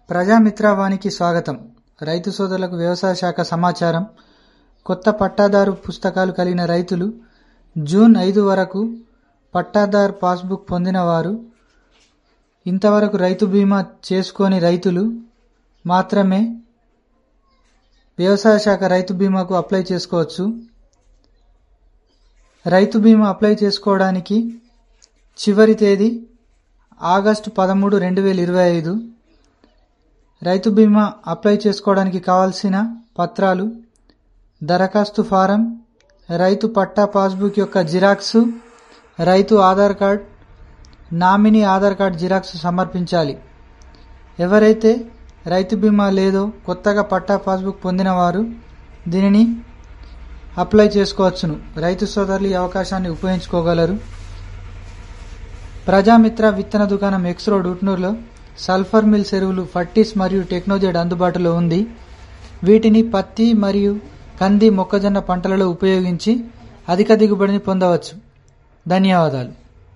ప్రజామిత్రవానికి స్వాగతం రైతు సోదరులకు వ్యవసాయ శాఖ సమాచారం కొత్త పట్టాదారు పుస్తకాలు కలిగిన రైతులు జూన్ ఐదు వరకు పట్టాదారు పాస్బుక్ పొందిన వారు ఇంతవరకు రైతు బీమా చేసుకోని రైతులు మాత్రమే వ్యవసాయ శాఖ రైతు బీమాకు అప్లై చేసుకోవచ్చు రైతు బీమా అప్లై చేసుకోవడానికి చివరి తేదీ ఆగస్టు పదమూడు రెండు వేల ఇరవై ఐదు రైతు బీమా అప్లై చేసుకోవడానికి కావాల్సిన పత్రాలు దరఖాస్తు ఫారం రైతు పట్టా పాస్బుక్ యొక్క జిరాక్స్ రైతు Aadhaar card nominee Aadhaar card xerox సమర్పించాలి ఎవరైతే రైతు బీమా లేదో కొత్తగా పట్టా పాస్బుక్ పొందిన వారు దీనిని అప్లై చేసుకోవచ్చును రైతు సోదరులు ఈ అవకాశాన్ని ఉపయోగించుకోగలరు ప్రజామిత్ర విత్తన దుకాణం ఎక్స్ రోడ్ ఉట్నూరులో సల్ఫర్ మిల్స్ ఎరువులు ఫర్టిస్ మరియు టెక్నోజెడ్ అందుబాటులో ఉంది వీటిని పత్తి మరియు కంది మొక్కజొన్న పంటలలో ఉపయోగించి అధిక దిగుబడిని పొందవచ్చు ధన్యవాదాలు